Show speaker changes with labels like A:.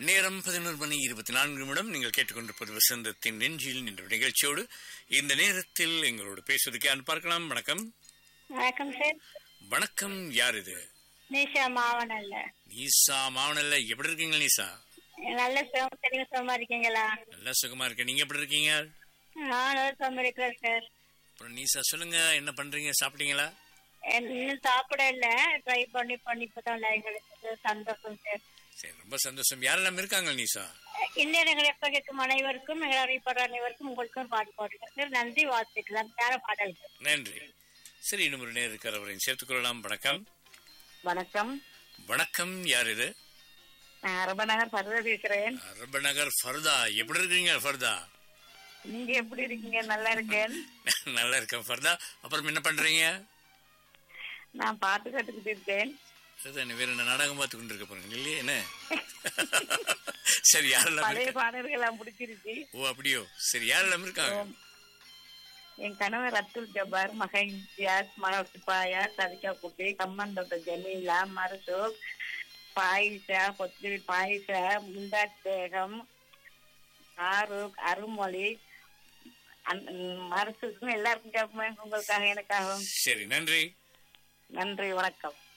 A: நேரம் பதினோரு மணி இருபத்தி நான்கு நிமிடம் நீங்கள் கேட்டுக்கொண்டிருப்பது வசந்தத்தின் நெஞ்சில் என்ற நிகழ்ச்சியோடு இந்த நேரத்தில் எங்களோடு பேசுவதற்கு யார் பார்க்கலாம் வணக்கம்
B: வணக்கம் சார்
A: வணக்கம் யார் இது
B: நிஷா மாவனல்ல
A: நீசா மாவனல்ல எப்படி இருக்கீங்க நீசா
B: நல்ல சுகம் தெளிவு சுகமா இருக்கீங்களா
A: நல்லா சுகமா இருக்கேன் நீங்க எப்படி இருக்கீங்க
B: நான் நல்ல சுகம் இருக்கிறேன் சார்
A: அப்புறம் நீசா சொல்லுங்க என்ன பண்றீங்க சாப்பிட்டீங்களா
B: இன்னும் சாப்பிட இல்ல ட்ரை பண்ணி பண்ணி இப்பதான் லைன் கிடைச்சது சந்தோஷம் சார்
A: சரி ரொம்ப சந்தோஷம் யாரெல்லாம் இருக்காங்க நீசா
B: இன்னும் எங்களை எப்ப கேட்கும் அனைவருக்கும் எங்களை அறிவிப்படுற அனைவருக்கும் உங்களுக்கும் பாட்டு போட்டுருக்கேன் சார் நன்றி வாழ்த்துக்கலாம் வேற பாடல்கள்
A: நன்றி சரி இன்னும் ஒரு நேரம் இருக்கிற அவரையும் சேர்த்துக் கொள்ளலாம் வணக்கம்
C: வணக்கம்
A: வணக்கம் யார் இது
C: நான் அரபநகர் பருவ பேசுறேன்
A: அரபநகர் ஃபர்தா எப்படி இருக்கீங்க ஃபர்தா
C: நீங்க எப்படி இருக்கீங்க நல்லா இருக்கேன்
A: நல்லா இருக்கேன் ஃபர்தா அப்புறம் என்ன பண்றீங்க
C: நான் பாட்டு கத்துக்கிட்டு இருக்கேன்
A: அதுதான் வேற என்ன நாடகம் பார்த்து கொண்டு இருக்க போறீங்க இல்லையே என்ன சரி யாரெல்லாம்
C: பழைய
A: இருக்கா-
C: பாடல்கள் எல்லாம் பிடிச்சிருச்சு
A: ஓ அப்படியோ சரி யாரெல்லாம் இருக்காங்க
C: என் கணவர் அப்துல் ஜப்பார் மகன் இம்தியாஸ் மகசிப்பாயா சதிகா குட்டி கம்மன் டாக்டர் ஜமீலா மருசூப் பாயிஷா பொத்திரி பாயிஷா முந்தாத் பேகம் ஆரூக் அருள்மொழி மருசுக்கும் எல்லாருக்கும் கேட்பேன் உங்களுக்காக எனக்காகவும்
A: சரி நன்றி
C: நன்றி வணக்கம்